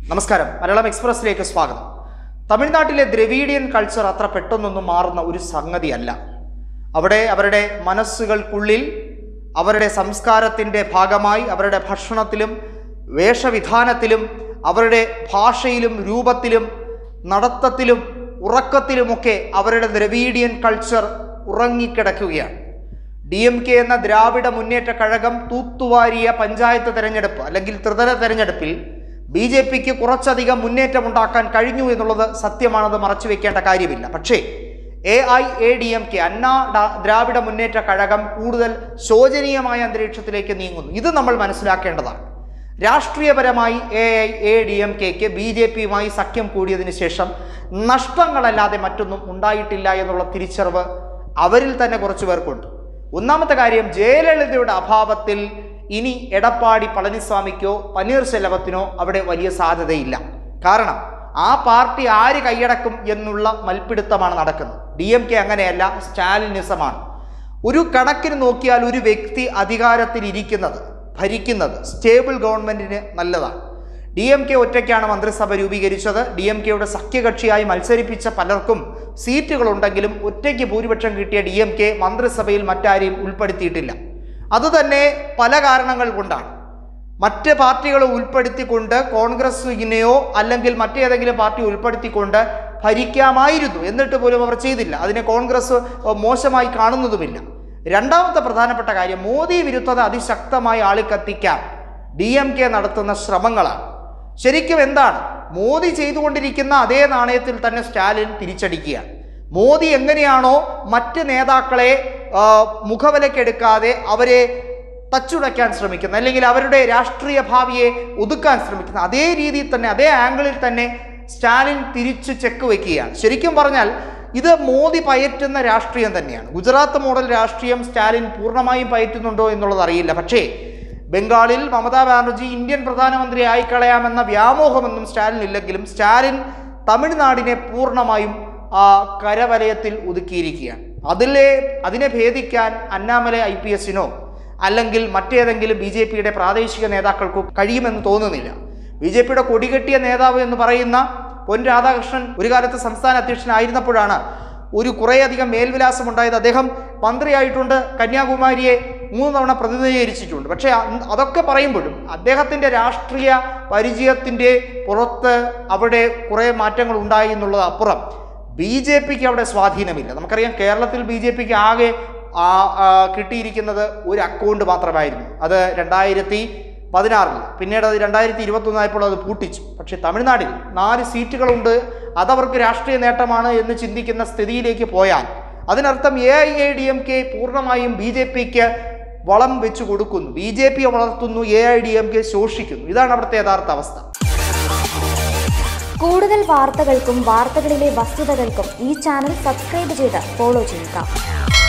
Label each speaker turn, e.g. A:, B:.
A: നമസ്കാരം മലയാളം എക്സ്പ്രസിലേക്ക് സ്വാഗതം തമിഴ്നാട്ടിലെ ദ്രവീഡിയൻ കൾച്ചർ അത്ര പെട്ടെന്നൊന്നും മാറുന്ന ഒരു സംഗതിയല്ല അവിടെ അവരുടെ മനസ്സുകൾക്കുള്ളിൽ അവരുടെ സംസ്കാരത്തിൻ്റെ ഭാഗമായി അവരുടെ ഭക്ഷണത്തിലും വേഷവിധാനത്തിലും അവരുടെ ഭാഷയിലും രൂപത്തിലും നടത്തത്തിലും ഉറക്കത്തിലുമൊക്കെ അവരുടെ ദ്രവീഡിയൻ കൾച്ചർ ഉറങ്ങിക്കിടക്കുകയാണ് ഡി എം കെ എന്ന ദ്രാവിഡ മുന്നേറ്റ കഴകം തൂത്തുവാരിയ പഞ്ചായത്ത് തെരഞ്ഞെടുപ്പ് അല്ലെങ്കിൽ ത്രിതല തെരഞ്ഞെടുപ്പിൽ ബി ജെ പിക്ക് കുറച്ചധികം മുന്നേറ്റമുണ്ടാക്കാൻ കഴിഞ്ഞു എന്നുള്ളത് സത്യമാണത് മറച്ചു വെക്കേണ്ട കാര്യമില്ല പക്ഷേ A I A D M K Anna ഡ- ദ്രാവിഡ മുന്നേറ്റ കഴകം കൂടുതൽ ശോചനീയമായ അന്തരീക്ഷത്തിലേക്ക് നീങ്ങുന്നു ഇത് നമ്മൾ മനസ്സിലാക്കേണ്ടതാണ് രാഷ്ട്രീയപരമായി A I A D M കെക്ക് ബി ജെ പിയുമായി സഖ്യം കൂടിയതിനു ശേഷം നഷ്ടങ്ങളല്ലാതെ മറ്റൊന്നും ഉണ്ടായിട്ടില്ല എന്നുള്ള തിരിച്ചറിവ് അവരിൽ തന്നെ കുറച്ചു പേർക്കുണ്ട് ഒന്നാമത്തെ കാര്യം ജയലളിതയുടെ അഭാവത്തിൽ ഇനി എടപ്പാടി പളനിസ്വാമിക്കോ പനീർശെൽവത്തിനോ അവിടെ വലിയ സാധ്യതയില്ല കാരണം ആ പാർട്ടി ആര് കൈയടക്കും എന്നുള്ള മൽപ്പിടുത്തമാണ് നടക്കുന്നത് ഡി എം കെ അങ്ങനെയല്ല സ്റ്റാലിനിസമാണ് ഒരു കണക്കിന് നോക്കിയാൽ ഒരു വ്യക്തി അധികാരത്തിൽ ഇരിക്കുന്നത് ഭരിക്കുന്നത് സ്റ്റേബിൾ ഗവൺമെന്റിന് നല്ലതാണ് ഡി എം കെ ഒറ്റയ്ക്കാണ് മന്ത്രിസഭ രൂപീകരിച്ചത് ഡി എം കെയുടെ സഖ്യകക്ഷിയായി മത്സരിപ്പിച്ച പലർക്കും സീറ്റുകളുണ്ടെങ്കിലും ഒറ്റയ്ക്ക് ഭൂരിപക്ഷം കിട്ടിയ ഡി എം കെ മന്ത്രിസഭയിൽ മറ്റാരെയും ഉൾപ്പെടുത്തിയിട്ടില്ല അതുതന്നെ പല കാരണങ്ങൾ കൊണ്ടാണ് മറ്റ് പാർട്ടികളെ ഉൾപ്പെടുത്തിക്കൊണ്ട് കോൺഗ്രസിനെയോ അല്ലെങ്കിൽ മറ്റേതെങ്കിലും പാർട്ടി ഉൾപ്പെടുത്തിക്കൊണ്ട് ഭരിക്കാമായിരുന്നു എന്നിട്ട് പോലും അവർ ചെയ്തില്ല അതിനെ കോൺഗ്രസ് ഏഹ്, മോശമായി കാണുന്നതുമില്ല രണ്ടാമത്തെ പ്രധാനപ്പെട്ട കാര്യം മോദി വിരുദ്ധത അതിശക്തമായി ആളിക്കത്തിക്കാൻ ഡി എം കെ നടത്തുന്ന ശ്രമങ്ങളാണ് ശരിക്കും എന്താണ് മോദി ചെയ്തുകൊണ്ടിരിക്കുന്ന അതേ നാണയത്തിൽ തന്നെ സ്റ്റാലിൻ തിരിച്ചടിക്കുകയാണ് മോദി എങ്ങനെയാണോ മറ്റ് നേതാക്കളെ ആ, മുഖവിലക്കെടുക്കാതെ അവരെ തച്ചുടയ്ക്കാൻ ശ്രമിക്കുന്നത് അല്ലെങ്കിൽ അവരുടെ രാഷ്ട്രീയ ഭാവിയെ ഒതുക്കാൻ ശ്രമിക്കുന്നത് അതേ രീതിയിൽ തന്നെ അതേ ആംഗിളിൽ തന്നെ സ്റ്റാലിൻ തിരിച്ചു ചെക്ക് വയ്ക്കുകയാണ് ശരിക്കും പറഞ്ഞാൽ ഇത് മോദി പയറ്റുന്ന രാഷ്ട്രീയം തന്നെയാണ് ഗുജറാത്ത് മോഡൽ രാഷ്ട്രീയം സ്റ്റാലിൻ പൂർണ്ണമായും പയറ്റുന്നുണ്ടോ എന്നുള്ളത് അറിയില്ല പക്ഷേ ബംഗാളിൽ മമതാ ബാനർജി ഇന്ത്യൻ പ്രധാനമന്ത്രി ആയിക്കളയാമെന്ന വ്യാമോഹമൊന്നും സ്റ്റാലിൻ ഇല്ലെങ്കിലും സ്റ്റാലിൻ തമിഴ്നാടിനെ പൂർണ്ണമായും ആ, കരവലയത്തിൽ ഒതുക്കിയിരിക്കുകയാണ് അതിലെ അതിനെ ഭേദിക്കാൻ അന്നാമലെ ഐ പി എസിനോ അല്ലെങ്കിൽ മറ്റേതെങ്കിലും ബി ജെ പിയുടെ പ്രാദേശിക നേതാക്കൾക്കോ കഴിയുമെന്ന് തോന്നുന്നില്ല ബി ജെ പിയുടെ കൊടികെട്ടിയ നേതാവ് എന്ന് പറയുന്ന പൊൻ രാധാകൃഷ്ണൻ ഒരു കാലത്ത് സംസ്ഥാന അധ്യക്ഷനായിരുന്നപ്പോഴാണ് ഒരു കുറേയധികം മേൽവിലാസം ഉണ്ടായത് അദ്ദേഹം മന്ത്രിയായിട്ടുണ്ട് കന്യാകുമാരിയെ മൂന്ന് തവണ പ്രതിനിധീകരിച്ചിട്ടുണ്ട് പക്ഷേ അന്ന് അതൊക്കെ പറയുമ്പോഴും അദ്ദേഹത്തിൻ്റെ രാഷ്ട്രീയ പരിചയത്തിൻ്റെ പുറത്ത് അവിടെ കുറേ മാറ്റങ്ങൾ ഉണ്ടായി എന്നുള്ളത് അപ്പുറം ബി ജെ പിക്ക് അവിടെ സ്വാധീനമില്ല നമുക്കറിയാം കേരളത്തിൽ ബി ജെ പിക്ക് ആകെ ആ, ആ, കിട്ടിയിരിക്കുന്നത് ഒരു അക്കൗണ്ട് മാത്രമായിരുന്നു അത് രണ്ടായിരത്തി പതിനാറിൽ പിന്നീട് അത് രണ്ടായിരത്തി ഇരുപത്തൊന്നായപ്പോൾ അത് പൂട്ടിച്ചു പക്ഷേ തമിഴ്നാട്ടിൽ നാല് സീറ്റുകളുണ്ട് അതവർക്ക് രാഷ്ട്രീയ നേട്ടമാണ് എന്ന് ചിന്തിക്കുന്ന സ്ഥിതിയിലേക്ക് പോയാൽ അതിനർത്ഥം A I A D M K പൂർണ്ണമായും ബി ജെ പിക്ക് വളം വെച്ചു കൊടുക്കുന്നു ബി ജെ പിയെ വളർത്തുന്നു A I D M K ശോഷിക്കുന്നു ഇതാണ് അവിടുത്തെ യഥാർത്ഥ അവസ്ഥ
B: കൂടുതൽ വാർത്തകൾക്കും വാർത്തകളിലെ വസ്തുതകൾക്കും ഈ ചാനൽ സബ്സ്ക്രൈബ് ചെയ്ത് ഫോളോ ചെയ്യുക